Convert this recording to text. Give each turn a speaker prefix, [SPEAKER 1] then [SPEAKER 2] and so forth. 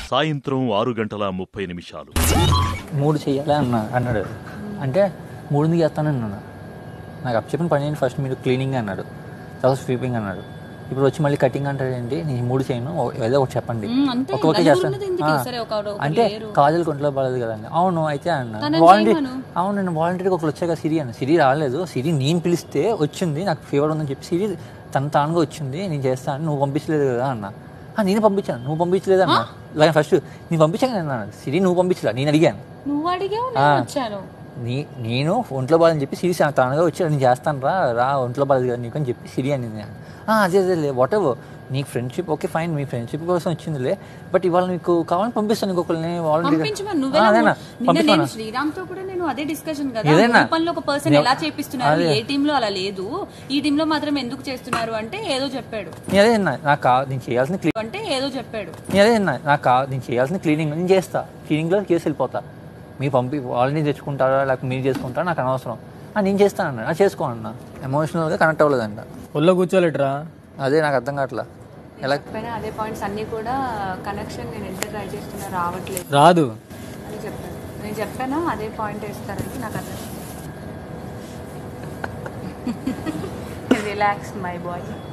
[SPEAKER 1] సాయంత్రం ఆరు గంటల ముప్పై నిమిషాలు
[SPEAKER 2] మూడు చెయ్యాలి అన్న అన్నాడు అంటే మూడుంది చేస్తానని అన్నాను నాకు అప్ చెప్పిన పని ఏంటి ఫస్ట్ మీరు క్లీనింగ్ అన్నాడు తర్వాత స్వీపింగ్ అన్నాడు ఇప్పుడు వచ్చి మళ్ళీ కటింగ్ అంటాడు ఏంటి నేను మూడు చేయను ఓ- ఏదో ఒకటి చెప్పండి
[SPEAKER 3] మ్మ్, అంతే.
[SPEAKER 2] ఒక్కొక్కటి
[SPEAKER 3] నలుగురు
[SPEAKER 2] చేస్తాను
[SPEAKER 3] ఉన్నది ఎందుకు?
[SPEAKER 2] ఆ.
[SPEAKER 3] సరే, ఒక- ఒకరు
[SPEAKER 2] అంటే
[SPEAKER 3] లేరు.
[SPEAKER 2] కాజల్ కొంట్లో పడదు కదండి అవును అయితే అన్న
[SPEAKER 3] తనని
[SPEAKER 2] వాలంటీర్
[SPEAKER 3] చేయమను.
[SPEAKER 2] అవును నేను వాలంటీర్గా ఒకరు వచ్చాక సిరి అన్న సిరి రాలేదు సిరి నేను పిలిస్తే వచ్చింది నాకు ఫీవర్ ఉందని చెప్పి సిరి తన తానుగా వచ్చింది నేను చేస్తాను నువ్వు పంపించలేదు కదా అన్న "ఆ, నేను పంపించాను నువ్వు పంపించలేదు అన్న ఇలా ఫస్ట్ నేను పంపించాను నేను అన్నాను సిరి నువ్వు పంపించలే నేను అడిగాను
[SPEAKER 3] నువ్వు అడిగావు నేను వచ్చాను
[SPEAKER 2] నీ నేను ఒంట్లో బాధని చెప్పి సిరి తానుగా వచ్చి నేను చేస్తాను రా రా ఒంట్లో బాధ కదా నీకు అని చెప్పి సిరి అనింది "ఆ, అదే అదే వాట్ ఎవర్ నీకు ఫ్రెండ్షిప్ ఓకే ఫైన్ మీ ఫ్రెండ్షిప్ కోసం వచ్చిందిలే బట్ ఇవాళ నీకు కావాలని పంపిస్తాను ఇంకొకరిని
[SPEAKER 3] పంపించమని నువ్వే
[SPEAKER 2] అదేనా
[SPEAKER 3] నిన్న నేను
[SPEAKER 2] పంపించమా
[SPEAKER 3] శ్రీరామ్ తో కూడా నేను అదే డిస్కషన్ కదా
[SPEAKER 2] ఏదైనా.
[SPEAKER 3] పనిలో ఒక పర్సన్
[SPEAKER 2] నేను-
[SPEAKER 3] ఎలా చేపిస్తున్నారు
[SPEAKER 2] అదే.
[SPEAKER 3] ఏ టీమ్ లో అలా లేదు ఈ టీమ్ లో మాత్రం ఎందుకు చేస్తున్నారు అంటే ఏదో చెప్పాడు
[SPEAKER 2] నేను అదే అన్నా నాకు కావాలి నేను చేయాల్సిన క్లీ
[SPEAKER 3] అంటే ఏదో చెప్పాడు
[SPEAKER 2] నేను అదే అన్నా నాకు కావాలి నేను చేయాల్సిన క్లీనింగ్ నేను చేస్తా క్లీనింగ్లో చేసి వెళ్ళిపోతా మీరు పంపి వాళ్ళని తెచ్చుకుంటారా లేకపోతే మీరు చేసుకుంటారా నాకు అనవసరం "ఆ, నేను చేస్తాను అన్న "ఆ, చేసుకో అన్న ఎమోషనల్గా కనెక్ట్ అవ్వలేదంట
[SPEAKER 4] ఒళ్ళో కూర్చోలేట్రా
[SPEAKER 2] అదే నాకు అర్థం కావట్లా ఎలా
[SPEAKER 3] పైన అదే పాయింట్స్ అన్ని కూడా కనెక్షన్ నేను ఎంత ట్రై చేస్తున్నా రావట్లేదు
[SPEAKER 4] రాదు
[SPEAKER 3] అని చెప్పాను నేను చెప్పాను అదే పాయింట్ వేస్తారని నాకు అర్థం రిలాక్స్ మై బాయ్